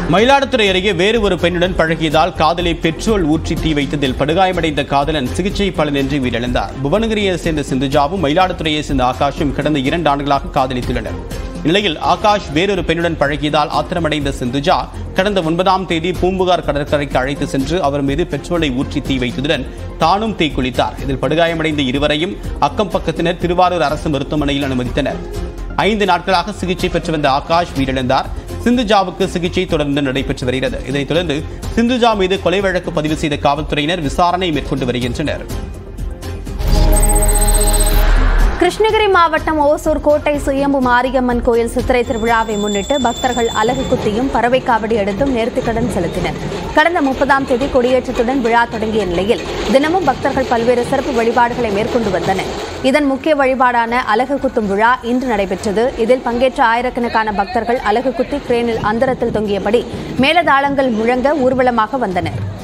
மயிலாடுதுறை அருகே வேறு ஒரு பெண்ணுடன் பழகியதால் காதலை பெட்ரோல் ஊற்றி தீ வைத்ததில் படுகாயமடைந்த காதலன் சிகிச்சை பலனின்றி உயிரிழந்தார் புவனகிரியை சேர்ந்த சிந்துஜாவும் மயிலாடுதுறையை சேர்ந்த ஆகாஷும் கடந்த இரண்டு ஆண்டுகளாக காதலித்துள்ளனர் இந்நிலையில் ஆகாஷ் வேறொரு பெண்ணுடன் பழகியதால் ஆத்திரமடைந்த சிந்துஜா கடந்த ஒன்பதாம் தேதி பூம்புகார் கடற்கரைக்கு அழைத்து சென்று அவர் மீது பெட்ரோலை ஊற்றி தீ வைத்ததுடன் தானும் தீக்குளித்தார் இதில் படுகாயமடைந்த இருவரையும் அக்கம் பக்கத்தினர் திருவாரூர் அரசு மருத்துவமனையில் அனுமதித்தனர் ஐந்து நாட்களாக சிகிச்சை பெற்று வந்த ஆகாஷ் உயிரிழந்தார் சிந்துஜாவுக்கு சிகிச்சை தொடர்ந்து நடைபெற்று வருகிறது இதைத் தொடர்ந்து சிந்துஜா மீது கொலை வழக்கு பதிவு செய்த காவல்துறையினர் விசாரணை மேற்கொண்டு வருகின்றனர் கிருஷ்ணகிரி மாவட்டம் ஓசூர் கோட்டை சுயம்பு மாரியம்மன் கோயில் சித்திரை திருவிழாவை முன்னிட்டு பக்தர்கள் அலகு குத்தியும் பறவை காவடி எடுத்தும் நேர்த்திக்கடன் செலுத்தினர் கடந்த முப்பதாம் தேதி கொடியேற்றத்துடன் விழா தொடங்கிய நிலையில் தினமும் பக்தர்கள் பல்வேறு சிறப்பு வழிபாடுகளை மேற்கொண்டு வந்தனர் இதன் முக்கிய வழிபாடான அலகு குத்தும் விழா இன்று நடைபெற்றது இதில் பங்கேற்ற ஆயிரக்கணக்கான பக்தர்கள் அலகு குத்தி கிரேனில் அந்தரத்தில் தொங்கியபடி மேலதாளங்கள் முழங்க ஊர்வலமாக வந்தனர்